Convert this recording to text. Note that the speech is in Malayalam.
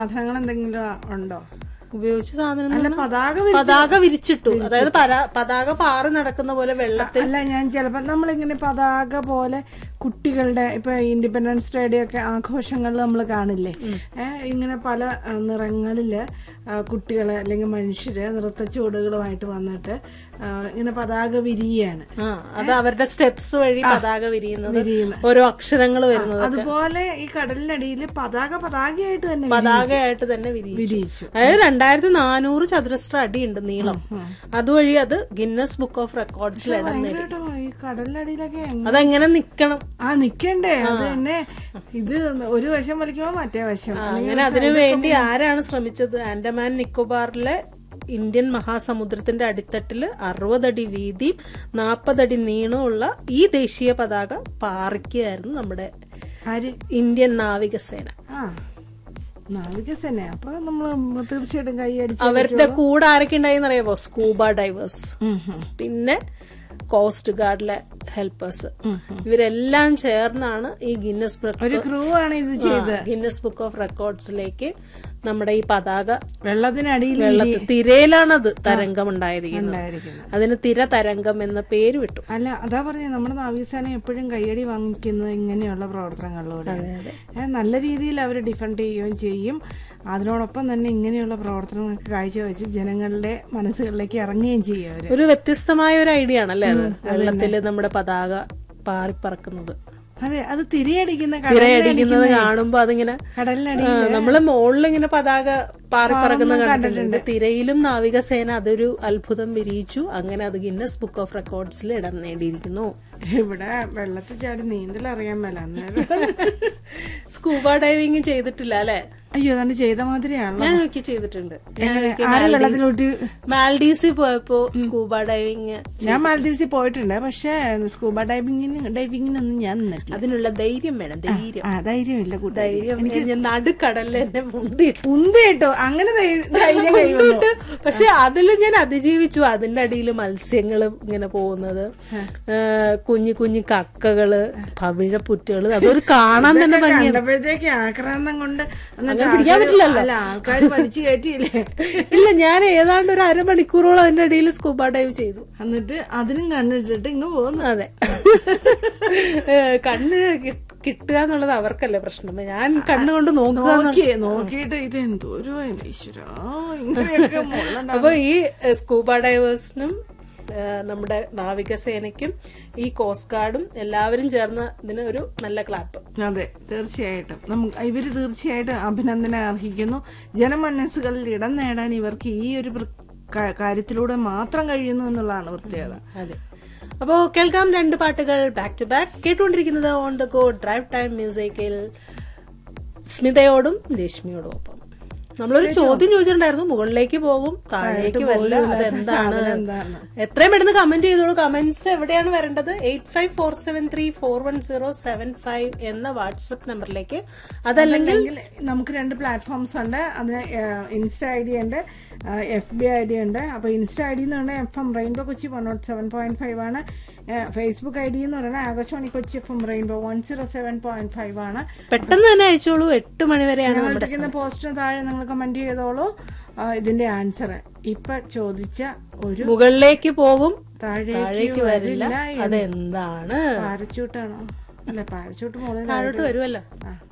സാധനങ്ങൾ എന്തെങ്കിലും ഉണ്ടോ ഉപയോഗിച്ച സാധനം എന്ന് അല്ല പറഞ്ഞാ പതാക വിരി- പതാക വിരിച്ചിട്ടു അതായത് പരാ- പതാക പാറി നടക്കുന്ന പോലെ വെള്ളത്തിൽ അല്ല ഞാൻ ചിലപ്പോ നമ്മളിങ്ങനെ പതാക പോലെ കുട്ടികളുടെ ഇപ്പൊ ഇൻഡിപെൻഡൻസ് ഡേയുടെ ഒക്കെ ആഘോഷങ്ങളിൽ നമ്മൾ കാണില്ലേ ഏഹ് ഇങ്ങനെ പല ആ, നിറങ്ങളില് ആ, കുട്ടികള് അല്ലെങ്കിൽ മനുഷ്യര് നൃത്തച്ചുവടുകളുമായിട്ട് വന്നിട്ട് ആ, ഇങ്ങനെ പതാക വിരിയാണ് ആ അത് അവരുടെ സ്റ്റെപ്സ് വഴി പതാക വിരിയുന്നത് വിരിയുന്നത്. ഓരോ അക്ഷരങ്ങൾ വരുന്നത് അതുപോലെ ഈ കടലിനടിയിൽ പതാക പതാകയായിട്ട് തന്നെ പതാകയായിട്ട് തന്നെ വിരിയും വിരിയിച്ചു അതായത് രണ്ടായിരത്തി നാനൂറ് ചതുരശ്ര അടിയുണ്ട് നീളം അതുവഴി അത് ഗിന്നസ് ബുക്ക് ഓഫ് റെക്കോർഡ്സിൽ ഇടം നേടി കേട്ടോ ഈ കടലിനടിയിലൊക്കെ എങ്ങ- അതെങ്ങനെ നിക്കണം ആ നിക്കണ്ടേ അത് തന്നെ ഇത് ഒരു വശം വലിക്കുമ്പോ മറ്റേ വശം അങ്ങനെ അതിനു വേണ്ടി ആരാണ് ശ്രമിച്ചത് ആൻഡമാൻ നിക്കോബാറിലെ ഇന്ത്യൻ മഹാസമുദ്രത്തിന്റെ അടിത്തട്ടില് അറുപതടി വീതിയും നാൽപ്പതടി നീളമുള്ള ഈ ദേശീയ പതാക പാറിക്കുകയായിരുന്നു നമ്മുടെ ആര് ഇന്ത്യൻ നാവികസേന ആ നാവികസേന അപ്പൊ നമ്മള് തീർച്ചയായിട്ടും കൈ അടിച്ച് അവരുടെ കൂടെ ആരൊക്കെ ഉണ്ടായിന്ന് അറിയാമോ സ്കൂബ ഡൈവേഴ്സ് പിന്നെ കോസ്റ്റ് ഗാർഡിലെ ഹെൽപ്പേഴ്സ് ഇവരെല്ലാം ചേർന്നാണ് ഈ ഗിന്നസ് ഒരു ക്രൂ ആണ് ഇത് ചെയ്തത് ഗിന്നസ് ബുക്ക് ഓഫ് റെക്കോർഡ്സിലേക്ക് നമ്മുടെ ഈ പതാക വെള്ളത്തിനടിയിൽ വെള്ളത്തിൽ തിരയിലാണത് തരംഗം ഉണ്ടായിരിക്കുന്നത് ഉണ്ടായിരിക്കുന്നത് അതിന് തിര തരംഗം എന്ന പേര് വിട്ടു അല്ല അതാ പറഞ്ഞ നമ്മുടെ നാവികസേന എപ്പോഴും കയ്യടി വാങ്ങിക്കുന്നത് ഇങ്ങനെയുള്ള പ്രവർത്തനങ്ങളിലൂടെ ഏ, നല്ല രീതിയിൽ അവർ ഡിഫെൻഡ് ചെയ്യുകയും ചെയ്യും അതിനോടൊപ്പം തന്നെ ഇങ്ങനെയുള്ള പ്രവർത്തനങ്ങൾക്ക് കാഴ്ചവെച്ച് ജനങ്ങളുടെ മനസ്സുകളിലേക്ക് ഇറങ്ങുകയും ചെയ്യും അവര് ഒരു വ്യത്യസ്തമായ ഒരു ഐഡിയ ആണല്ലേ അത് വെള്ളത്തില് നമ്മുടെ പതാക പാറിപ്പറക്കുന്നത് അതെ അത് തിരയടിക്കുന്ന തിരയടിക്കുന്നത് കാണുമ്പോ അതിങ്ങനെ കടലിനടി ആ, നമ്മള് മുകളിൽ ഇങ്ങനെ പതാക പാറിപ്പറക്കുന്ന കണ്ടിട്ടുണ്ട് തിരയിലും നാവികസേന അതൊരു അത്ഭുതം വിരിയിച്ചു അങ്ങനെ അത് ഗിന്നസ് ബുക്ക് ഓഫ് റെക്കോർഡ്സിൽ ഇടം നേടിയിരിക്കുന്നു ഇവിടെ വെള്ളത്തിൽ ചാടി നീന്തൽ അറിയാൻ മേല അന്നേരം സ്കൂബ ഡൈവിംഗ് ചെയ്തിട്ടില്ല അല്ലെ അയ്യോ അതാണ്ട് ചെയ്ത മാതിരിയാണല്ലോ ഞാൻ എനിക്ക് ചെയ്തിട്ടുണ്ട് ഞാൻ ഒരിക്കൽ ആര് മാൽഡീവ്സ്- വെള്ളത്തിലോട്ട് മാൽഡീവ്സിൽ പോയപ്പോ സ്കൂബ ഡൈവിങ് ഞാൻ മാലദ്വീപ്സിൽ പോയിട്ടുണ്ട് പക്ഷേ സ്കൂബ ഡൈവിങ്ങിന് ഡൈവിങ്ങിനൊന്നും ഞാൻ നിന്നിട്ടില്ല അതിനുള്ള ധൈര്യം വേണം ധൈര്യം ആ ധൈര്യമില്ല കൂട്ടായി ധൈര്യം ഞാൻ നടുക്കടലിൽ എന്നെ മുന്തിട്ടു ഉന്ത് കേട്ടോ അങ്ങനെ ധൈ- ധൈര്യം കൈ വന്നു. പക്ഷെ അതിൽ ഞാൻ അതിജീവിച്ചു അതിന്റെ അടിയിൽ മത്സ്യങ്ങളും ഇങ്ങനെ പോകുന്നത് ആ, കുഞ്ഞു കുഞ്ഞു കക്കകള് പവിഴപ്പുറ്റുകള് അതൊരു കാണാൻ തന്നെ ഭംഗിയാണ് കണ്ടപ്പോഴത്തേക്ക് ആക്രാന്തം കൊണ്ട് എന്നിട്ട് അങ്ങനെ പിടിക്കാൻ ആൾക്കാര് പറ്റില്ലല്ലോ. അല്ല ആൾക്കാർ വലിച്ചു കയറ്റിയില്ലേ ഇല്ല ഞാൻ ഏതാണ്ട് ഒരു അരമണിക്കൂറോളം അതിന്റെ അടിയിൽ സ്കൂബ ഡൈവ് ചെയ്തു എന്നിട്ട് അതിനും കണ്ണിട്ടിട്ട് ഇങ്ങ് പോകുന്നു അതെ ഏ, കണ്ണ് കി- കിട്ടുക എന്നുള്ളത് അവർക്കല്ലേ പ്രശ്നം ഞാൻ കണ്ണുകൊണ്ട് നോക്കുക എന്നുള്ള- നോക്കിയേ നോക്കിയിട്ട് ഇത് എന്തോരോ ഈശ്വരാ ഇങ്ങനെയൊക്കെ മുള്ളുണ്ടാവും. അപ്പൊ ഈ ഏഹ്, സ്കൂബ ഡൈവേഴ്സിനും ഏഹ്, നമ്മുടെ നാവികസേനയ്ക്കും ഈ കോസ്റ്റ് ഗാർഡും എല്ലാവരും ചേർന്ന് ഇതിന് ഒരു നല്ല ക്ലാപ്പ് അതെ തീർച്ചയായിട്ടും നമുക്ക് ഇവര് തീർച്ചയായിട്ടും അഭിനന്ദനം അർഹിക്കുന്നു ജനമനസ്സുകളിൽ ഇടം നേടാൻ ഇവർക്ക് ഈ ഒരു പ്ര- കാ- കാര്യത്തിലൂടെ മാത്രം കഴിയുന്നു എന്നുള്ളതാണ് പ്രത്യേകത അതെ അപ്പോ കേൾക്കാം രണ്ട് പാട്ടുകൾ ബാക്ക് ടു ബാക്ക് കേട്ടുകൊണ്ടിരിക്കുന്നത് on the go drive time മ്യൂസിക്കിൽ സ്മിതയോടും രശ്മിയോടും ഒപ്പം നമ്മളൊരു ചോദ്യം ചോദിച്ചിട്ടുണ്ടായിരുന്നു മുകളിലേക്ക് പോകും താഴേക്ക് വരില്ല അതെന്താണ് എന്താണ്? എത്രയും പെട്ടെന്ന് കമന്റ് ചെയ്തോളൂ കമന്റ്സ് എവിടെയാണ് വരേണ്ടത് eight five four seven three four one zero seven five എന്ന വാട്സപ്പ് നമ്പറിലേക്ക് അതല്ലെങ്കിൽ അല്ലെങ്കിൽ നമുക്ക് രണ്ട് പ്ലാറ്റ്ഫോംസ് ഉണ്ട് അതിന് ഇൻസ്റ്റ ഐ ഡി ഉണ്ട് എഫ് ബി ഐ ഡി ഉണ്ട് അപ്പൊ ഇൻസ്റ്റ ഐ ഡി എന്ന് പറഞ്ഞാൽ F M rainbow Kochi one nought seven point five ആണ് ഫേസ്ബുക്ക് ഐ ഡി എന്ന് പറയുന്നത് Akashvani Kochi F M rainbow one zero seven point five ആണ് പെട്ടെന്ന് തന്നെ അയച്ചോളൂ എട്ട് മണി വരെയാണ് ഞങ്ങൾ നമ്മുടെ ഇട്ടിരിക്കുന്ന പോസ്റ്റിന് താഴെ നിങ്ങൾ കമന്റ് ചെയ്തോളൂ ആ, ഇതിന്റെ ആൻസർ ഇപ്പൊ ചോദിച്ച ഒരു മുകളിലേക്ക് പോകും താഴേക്ക് താഴേക്ക് വരില്ല വരില്ല അതെന്താണ് പാരച്ചൂട്ടാണോ അല്ല പാരച്ചൂട്ട് മുകളിൽ താഴോട്ട് വരുമല്ലോ ആ